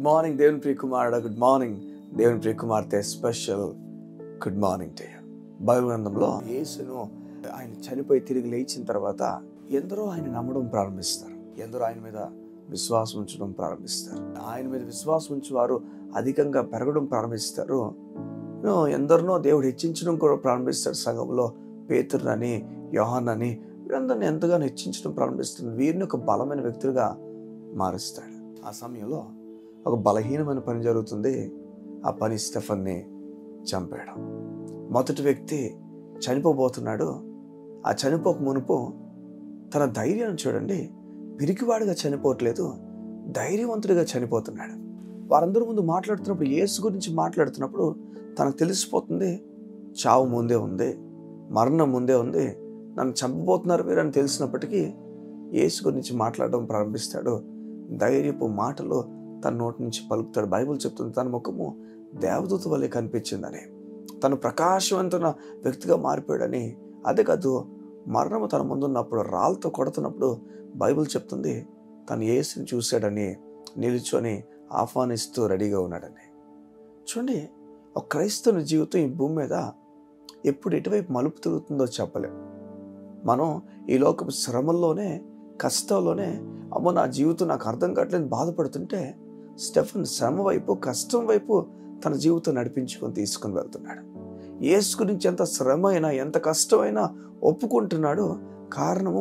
morning దేవుని ప్రియ కుమారుడు good morning దేవుని ప్రియ కుమార్తె special good morning to you Bible గ్రంథంలో యేసును ఆయన చనిపోయి తిరిగి లేచిన తర్వాత ఎందరో ఆయన నమ్మడం ప్రారంభిస్తారు ఎందరో ఆయన మీద విశ్వాసం ఉంచడం ప్రారంభిస్తారు ఆయన మీద విశ్వాసం ఉంచి వారు అధికంగా పెరగడం ప్రారంభిస్తారు you know, ఎందరినో దేవుడు హెచ్చించడం కూడా ప్రారంభిస్తాడు సంఘంలో పేతురునని యోహాన్నని వీరందరిని ఎంతగానో హెచ్చించడం ప్రారంభిస్తుంది వీరిని ఒక బలమైన వ్యక్తులుగా మారుస్తాడు ఆ సమయంలో ఒక బలహీనమైన పని జరుగుతుంది ఆ పని స్టెఫన్ని చంపేయడం మొదటి వ్యక్తి చనిపోబోతున్నాడు ఆ చనిపోక మునుపు తన ధైర్యాన్ని చూడండి పిరికివాడిగా చనిపోవట్లేదు ధైర్యవంతుడిగా చనిపోతున్నాడు వారందరూ ముందు మాట్లాడుతున్నప్పుడు యేసు గురించి మాట్లాడుతున్నప్పుడు తనకు తెలిసిపోతుంది చావు ముందే ఉంది మరణం ముందే ఉంది నన్ను చంపబోతున్నారు మీరు అని తెలిసినప్పటికీ యేసు గురించి మాట్లాడడం ప్రారంభిస్తాడు ధైర్యపు మాటలు తన నోటి నుంచి పలుకుతాడు బైబిల్ చెప్తుంది తన ముఖము దేవదూత వల్లే కనిపించిందని తను ప్రకాశవంతమైన వ్యక్తిగా మారిపోయాడని అదే కాదు మరణము తన ముందున్నప్పుడు రాళ్ళతో కొడుతున్నప్పుడు బైబిల్ చెప్తుంది తను యేసుని చూశాడని నిలుచొని ఆహ్వానిస్తూ రెడీగా ఉన్నాడని చూడండి ఒక క్రైస్తవుని జీవితం ఈ భూమి మీద ఎప్పుడు ఎటువైపు మలుపు తిరుగుతుందో చెప్పలేం మనం ఈ లోకపు శ్రమల్లోనే కష్టంలోనే అమ్మో నా జీవితం నాకు అర్థం కావట్లేదు బాధపడుతుంటే స్టెఫన్ శ్రమ వైపు కష్టం వైపు తన జీవితం నడిపించుకొని తీసుకొని వెళ్తున్నాడు యేసు గురించి ఎంత శ్రమ అయినా ఎంత కష్టమైనా ఒప్పుకుంటున్నాడు కారణము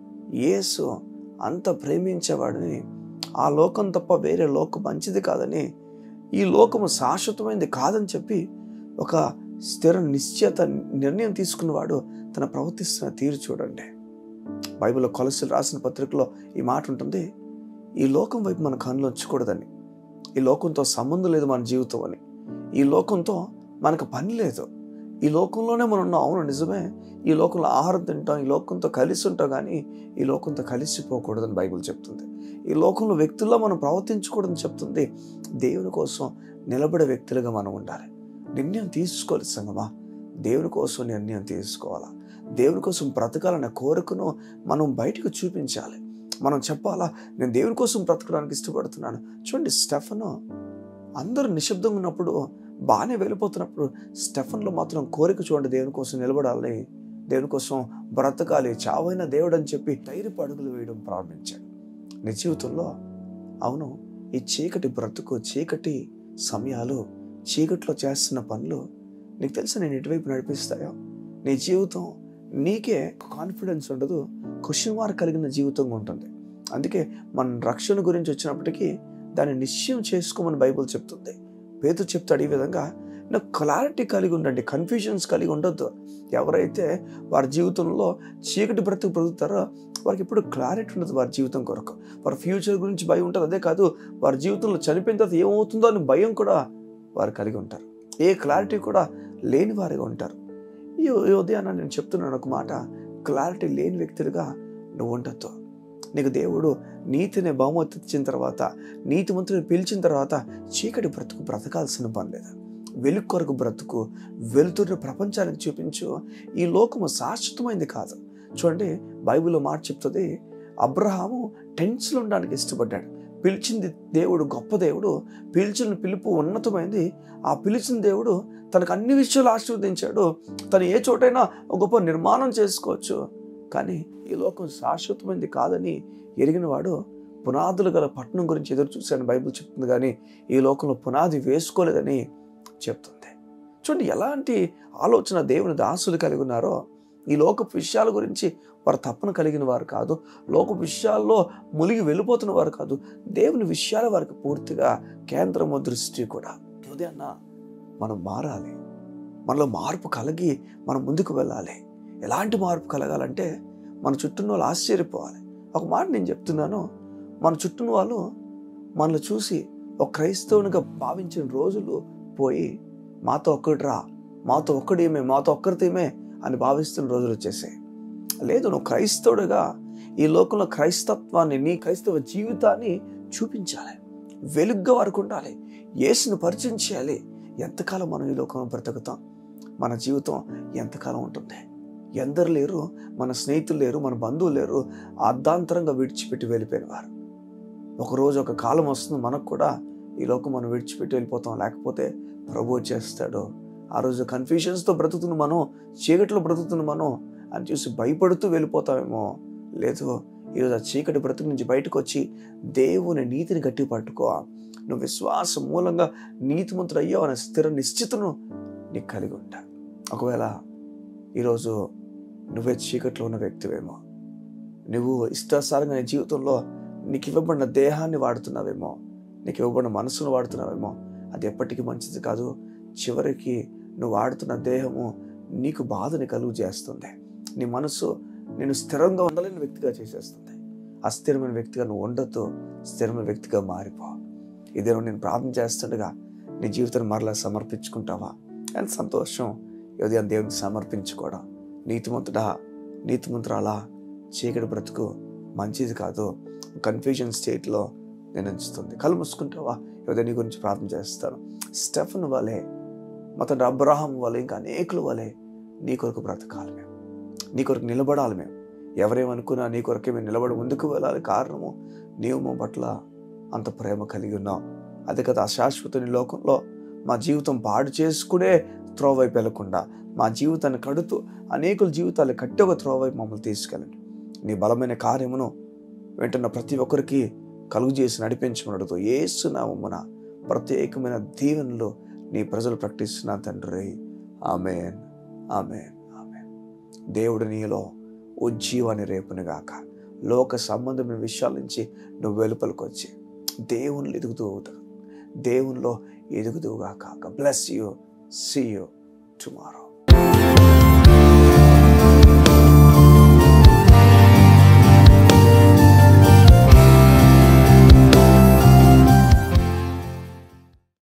యేసు అంత ప్రేమించేవాడని ఆ లోకం తప్ప వేరే లోకం మంచిది కాదని ఈ లోకము శాశ్వతమైనది కాదని చెప్పి ఒక స్థిర నిశ్చయత నిర్ణయం తీసుకున్నవాడు తన ప్రవర్తిస్తున్న తీరు చూడండి బైబిల్లో కొలసలు రాసిన పత్రికలో ఈ మాట ఉంటుంది ఈ లోకం వైపు మన కన్నులు ఉంచకూడదని ఈ లోకంతో సంబంధం లేదు మన జీవితం అని ఈ లోకంతో మనకు పని లేదు ఈ లోకంలోనే మనం ఉన్నాం అవును నిజమే ఈ లోకంలో ఆహారం తింటాం ఈ లోకంతో కలిసి ఉంటాం కానీ ఈ లోకంతో కలిసిపోకూడదని బైబిల్ చెప్తుంది ఈ లోకంలో వ్యక్తుల్లో మనం ప్రవర్తించకూడదని చెప్తుంది దేవుని కోసం నిలబడే వ్యక్తులుగా మనం ఉండాలి నిర్ణయం తీసుకోవాలి సంగమా దేవుని కోసం నిర్ణయం తీసుకోవాలా దేవుని కోసం బ్రతకాలనే కోరికను మనం బయటకు చూపించాలి మనం చెప్పాలా నేను దేవుని కోసం బ్రతకడానికి ఇష్టపడుతున్నాను చూడండి స్టెఫను అందరూ నిశ్శబ్దంగా ఉన్నప్పుడు బాగానే వెళ్ళిపోతున్నప్పుడు స్టెఫన్లో మాత్రం కోరిక చూడండి దేవుని కోసం నిలబడాలని దేవుని కోసం బ్రతకాలి చావైన దేవుడు అని చెప్పి ధైర్యపు అడుగులు వేయడం ప్రారంభించాడు నీ జీవితంలో అవును ఈ చీకటి బ్రతుకు చీకటి సమయాలు చీకట్లో చేస్తున్న పనులు నీకు తెలుసా నేను ఎటువైపు నడిపిస్తాయో నీ జీవితం నీకే కాన్ఫిడెన్స్ ఉండదు క్వశ్చన్ మార్క్ కలిగిన జీవితంగా ఉంటుంది అందుకే మన రక్షణ గురించి వచ్చినప్పటికీ దాన్ని నిశ్చయం చేసుకోమని బైబుల్ చెప్తుంది పేరు చెప్తాడు ఈ విధంగా నాకు క్లారిటీ కలిగి ఉండండి కన్ఫ్యూజన్స్ కలిగి ఉండొద్దు ఎవరైతే వారి జీవితంలో చీకటి బ్రతుకు బ్రతుకుతారో వారికి ఎప్పుడు క్లారిటీ ఉండదు వారి జీవితం కొరకు వారి ఫ్యూచర్ గురించి భయం ఉంటుంది అదే కాదు వారి జీవితంలో చనిపోయిన తర్వాత ఏమవుతుందో అని భయం కూడా వారు కలిగి ఉంటారు ఏ క్లారిటీ కూడా లేని వారిగా ఉంటారు ఈ ఈ ఉదయాన్న నేను చెప్తున్నాను ఒక మాట క్లారిటీ లేని వ్యక్తులుగా నువ్వు ఉండొద్దు నీకు దేవుడు నీతిని బహుమతి ఇచ్చిన తర్వాత నీతిమంతుని పిలిచిన తర్వాత చీకటి బ్రతుకు బ్రతకాల్సిన పని లేదు వెలుగు కొరకు బ్రతుకు వెలుతురు ప్రపంచానికి చూపించు ఈ లోకము శాశ్వతమైంది కాదు చూడండి బైబిల్లో మాట చెప్తుంది అబ్రహాము టెన్స్లో ఉండడానికి ఇష్టపడ్డాడు పిలిచింది దేవుడు గొప్ప దేవుడు పిలిచిన పిలుపు ఉన్నతమైంది ఆ పిలిచిన దేవుడు తనకు అన్ని విషయాలు ఆశీర్వదించాడు తను ఏ చోటైనా ఒక గొప్ప నిర్మాణం చేసుకోవచ్చు కానీ ఈ లోకం శాశ్వతమైనది కాదని ఎరిగినవాడు పునాదులు గల పట్టణం గురించి ఎదురు చూశాను బైబిల్ చెప్తుంది కానీ ఈ లోకంలో పునాది వేసుకోలేదని చెప్తుంది చూడండి ఎలాంటి ఆలోచన దేవుని దాసులు కలిగి ఉన్నారో ఈ లోకపు విషయాల గురించి వారు తప్పన కలిగిన వారు కాదు లోక విషయాల్లో మునిగి వెళ్ళిపోతున్న వారు కాదు దేవుని విషయాల వారికి పూర్తిగా కేంద్రము దృష్టి కూడా ఉదయాన్న మనం మారాలి మనలో మార్పు కలిగి మనం ముందుకు వెళ్ళాలి ఎలాంటి మార్పు కలగాలంటే మన చుట్టూ వాళ్ళు ఆశ్చర్యపోవాలి ఒక మాట నేను చెప్తున్నాను మన చుట్టూ వాళ్ళు మనల్ని చూసి ఒక క్రైస్తవునిగా భావించిన రోజులు పోయి మాతో ఒక్కడు రా మాతో ఒక్కడేమే మాతో ఒక్కరితేమే అని భావిస్తున్న రోజులు వచ్చేసాయి లేదు నువ్వు క్రైస్తవుడిగా ఈ లోకంలో క్రైస్తత్వాన్ని నీ క్రైస్తవ జీవితాన్ని చూపించాలి వెలుగ్గా వరకు ఉండాలి యేసును పరిచయం చేయాలి ఎంతకాలం మనం ఈ లోకంలో బ్రతుకుతాం మన జీవితం ఎంతకాలం ఉంటుంది ఎందరు లేరు మన స్నేహితులు లేరు మన బంధువులు లేరు అర్ధాంతరంగా విడిచిపెట్టి వెళ్ళిపోయిన వారు ఒకరోజు ఒక కాలం వస్తుంది మనకు కూడా ఈ లోకం మనం విడిచిపెట్టి వెళ్ళిపోతాం లేకపోతే ప్రభు వచ్చేస్తాడు ఆ రోజు కన్ఫ్యూషన్స్తో బ్రతుకుతున్న మనం చీకట్లో బ్రతుకుతున్న మనం అని చూసి భయపడుతూ వెళ్ళిపోతామేమో లేదు ఈరోజు ఆ చీకటి బ్రతుకు నుంచి బయటకు వచ్చి దేవుని నీతిని గట్టి పట్టుకో నువ్వు విశ్వాసం మూలంగా నీతిమంతుడు అయ్యావు అనే స్థిర నిశ్చితను నీకు కలిగి ఉంటా ఒకవేళ ఈరోజు నువ్వే చీకట్లో ఉన్న వ్యక్తివేమో నువ్వు ఇష్టాసారంగా నీ జీవితంలో నీకు ఇవ్వబడిన దేహాన్ని వాడుతున్నావేమో నీకు ఇవ్వబడిన మనసును వాడుతున్నావేమో అది ఎప్పటికీ మంచిది కాదు చివరికి నువ్వు వాడుతున్న దేహము నీకు బాధని కలుగు చేస్తుంది నీ మనసు నేను స్థిరంగా ఉండలేని వ్యక్తిగా చేసేస్తుంది అస్థిరమైన వ్యక్తిగా నువ్వు ఉండొద్దు స్థిరమైన వ్యక్తిగా మారిపో ఇదే నేను ప్రార్థన చేస్తుండగా నీ జీవితాన్ని మరలా సమర్పించుకుంటావా ఎంత సంతోషం ఉదయం దేవునికి సమర్పించుకోవడం నీతిమంతుడా నీతిమంతురాలా చీకటి బ్రతుకు మంచిది కాదు కన్ఫ్యూజన్ స్టేట్లో నేను ఉంచుతుంది కళ్ళు మూసుకుంటావా ఉదయం నీ గురించి ప్రార్థన చేస్తాను స్టెఫన్ వలె మొత్తం అబ్రహాం వలె ఇంకా అనేకుల వలె నీ కొరకు బ్రతకాలి మేము నీ కొరకు నిలబడాలి మేము ఎవరేమనుకున్నా నీ కొరకే మేము నిలబడి ముందుకు వెళ్ళాలి కారణము నీవు మా పట్ల అంత ప్రేమ కలిగి ఉన్నాం అదే కదా అశాశ్వత లోకంలో మా జీవితం పాడు చేసుకునే త్రోవైపు వెళ్లకుండా మా జీవితాన్ని కడుతూ అనేకుల జీవితాలు కట్టి ఒక త్రోవైపు మమ్మల్ని తీసుకెళ్ళండి నీ బలమైన కార్యమును వెంటనే ప్రతి ఒక్కరికి కలుగు చేసి నడిపించమనడుతూ ఏసునామమున ప్రత్యేకమైన దీవెనలు నీ ప్రజలు ప్రకటిస్తున్నా తండ్రి ఆమెన్ ఆమెన్ ఆమెన్ దేవుడు నీలో ఉజ్జీవాన్ని రేపునుగాక లోక సంబంధమైన విషయాల నుంచి నువ్వు వెలుపలికి వచ్చి దేవుని ఎదుగుతూ అవుతావు దేవునిలో ఎదుగుతూగాక bless you see you tomorrow